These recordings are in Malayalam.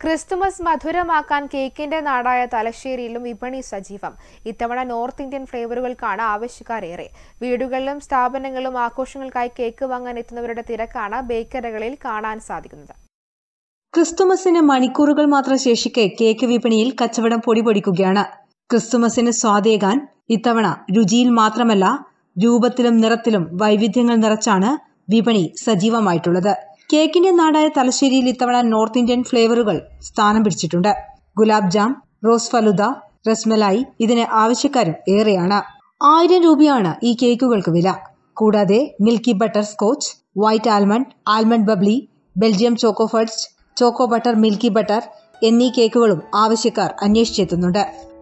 ക്രിസ്തുമസ് മധുരമാക്കാൻ കേക്കിന്റെ നാടായ തലശ്ശേരിയിലും വിപണി സജീവം ഇത്തവണ നോർത്ത് ഇന്ത്യൻ ഫ്ലേവറുകൾക്കാണ് ആവശ്യക്കാരേറെ വീടുകളിലും സ്ഥാപനങ്ങളിലും ആഘോഷങ്ങൾക്കായി കേക്ക് വാങ്ങാൻ എത്തുന്നവരുടെ തിരക്കാണ് ബേക്കറികളിൽ കാണാൻ സാധിക്കുന്നത് ക്രിസ്തുമസിന് മണിക്കൂറുകൾ മാത്രം ശേഷിക്കെ കേക്ക് വിപണിയിൽ കച്ചവടം പൊടിപൊടിക്കുകയാണ് ക്രിസ്തുമസിന് സ്വാദേകാൻ ഇത്തവണ രുചിയിൽ മാത്രമല്ല രൂപത്തിലും നിറത്തിലും വൈവിധ്യങ്ങൾ നിറച്ചാണ് വിപണി സജീവമായിട്ടുള്ളത് കേക്കിന്റെ നാടായ തലശ്ശേരിയിൽ ഇത്തവണ നോർത്ത് ഇന്ത്യൻ ഫ്ലേവറുകൾ സ്ഥാനം പിടിച്ചിട്ടുണ്ട് ഗുലാബ് ജാം റോസ് ഫലുദ റസ്മലായി ഇതിന് ആവശ്യക്കാരും ഏറെയാണ് ആയിരം രൂപയാണ് ഈ കേക്കുകൾക്ക് വില കൂടാതെ milky butterscotch white almond almond bubbly Belgium choco fudge choco butter milky butter എന്നീ കേക്കുകളും ആവശ്യക്കാർ അന്വേഷിച്ചെത്തുന്നുണ്ട്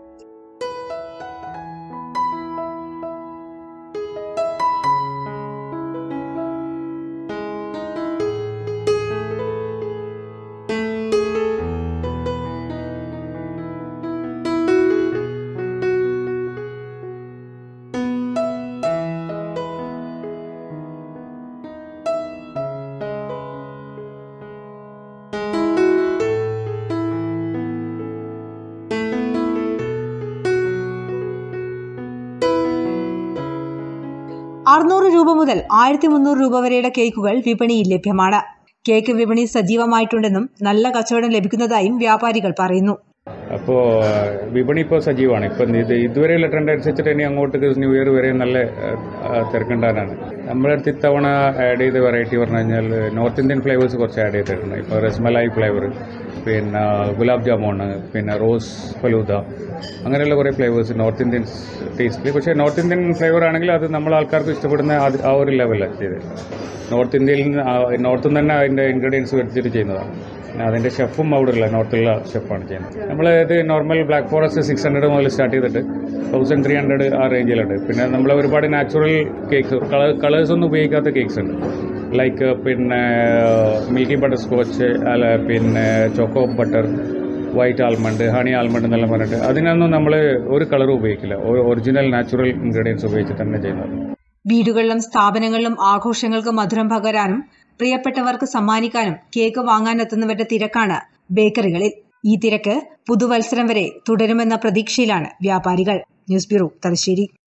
അറുന്നൂറ് രൂപ മുതൽ ആയിരത്തി മുന്നൂറ് രൂപ വരെയുടെ കേക്കുകൾ വിപണിയിൽ ലഭ്യമാണ് കേക്ക് വിപണി സജീവമായിട്ടുണ്ടെന്നും നല്ല കച്ചവടം ലഭിക്കുന്നതായും വ്യാപാരികൾ പറയുന്നു അപ്പോൾ വിപണി ഇപ്പോൾ സജീവമാണ് ഇപ്പം ഇത് ഇതുവരെയുള്ള ട്രെൻഡ് അനുസരിച്ചിട്ട് ഇനി അങ്ങോട്ട് ന്യൂ ഇയർ വരെ നല്ല ആ, തിരക്കുണ്ടാകാനാണ് നമ്മുടെ അടുത്ത് ഇത്തവണ ആഡ് ചെയ്ത വെറൈറ്റി പറഞ്ഞു കഴിഞ്ഞാൽ നോർത്ത് ഇന്ത്യൻ ഫ്ലേവേഴ്സ് കുറച്ച് ആഡ് ചെയ്തിട്ടുണ്ട് ഇപ്പോൾ റസ്മലായി ഫ്ലേവർ പിന്നെ ഗുലാബ് ജാമുണ് പിന്നെ റോസ് ഫലൂദ അങ്ങനെയുള്ള കുറേ ഫ്ലേവേഴ്സ് നോർത്ത് ഇന്ത്യൻ ടേസ്റ്റിൽ പക്ഷേ നോർത്ത് ഇന്ത്യൻ ഫ്ലേവർ ആണെങ്കിൽ അത് നമ്മൾ ആൾക്കാർക്ക് ഇഷ്ടപ്പെടുന്ന അത് ആ ഒരു ലെവലാണ് ചെയ്തത് നോർത്ത് ഇന്ത്യയിൽ നിന്ന് നോർത്തിൽ നിന്ന് തന്നെ അതിൻ്റെ ഇൻഗ്രീഡിയൻസ് എടുത്തിട്ട് ചെയ്യുന്നതാണ് പിന്നെ അതിൻ്റെ ഷെഫും അവിടെ ഉള്ള നോർത്തുള്ള ഷെഫാണ് ചെയ്യുന്നത് നമ്മൾ ഇത് normal black forest six hundred മുതൽ സ്റ്റാർട്ട് ചെയ്തിട്ട് തൗസൻഡ് ത്രീ ഹൺഡ്രഡ് ആ റേഞ്ചിലുണ്ട് പിന്നെ നമ്മൾ ഒരുപാട് നാച്ചുറൽ കേക്ക്സ് കളർ കളേഴ്സ് ഒന്നും ഉപയോഗിക്കാത്ത കേക്ക്സ് ഉണ്ട് ലൈക്ക് പിന്നെ മിൽക്കി ബട്ടർ സ്കോച്ച് അല്ല പിന്നെ choco butter white almond honey almond എന്നെല്ലാം പറഞ്ഞിട്ട് അതിനൊന്നും നമ്മൾ ഒരു കളറും ഉപയോഗിക്കില്ല ഒറിജിനൽ നാച്ചുറൽ ഇൻഗ്രീഡിയൻസ് ഉപയോഗിച്ചിട്ട് തന്നെ ചെയ്യുന്നത് വീടുകളിലും സ്ഥാപനങ്ങളിലും ആഘോഷങ്ങൾക്ക് മധുരം പകരാനും പ്രിയപ്പെട്ടവർക്ക് സമ്മാനിക്കാനും കേക്ക് വാങ്ങാനെത്തുന്നവരുടെ തിരക്കാണ് ബേക്കറികളിൽ ഈ തിരക്ക് പുതുവത്സരം വരെ തുടരുമെന്ന പ്രതീക്ഷയിലാണ് വ്യാപാരികൾ ന്യൂസ് ബ്യൂറോ തലശ്ശേരി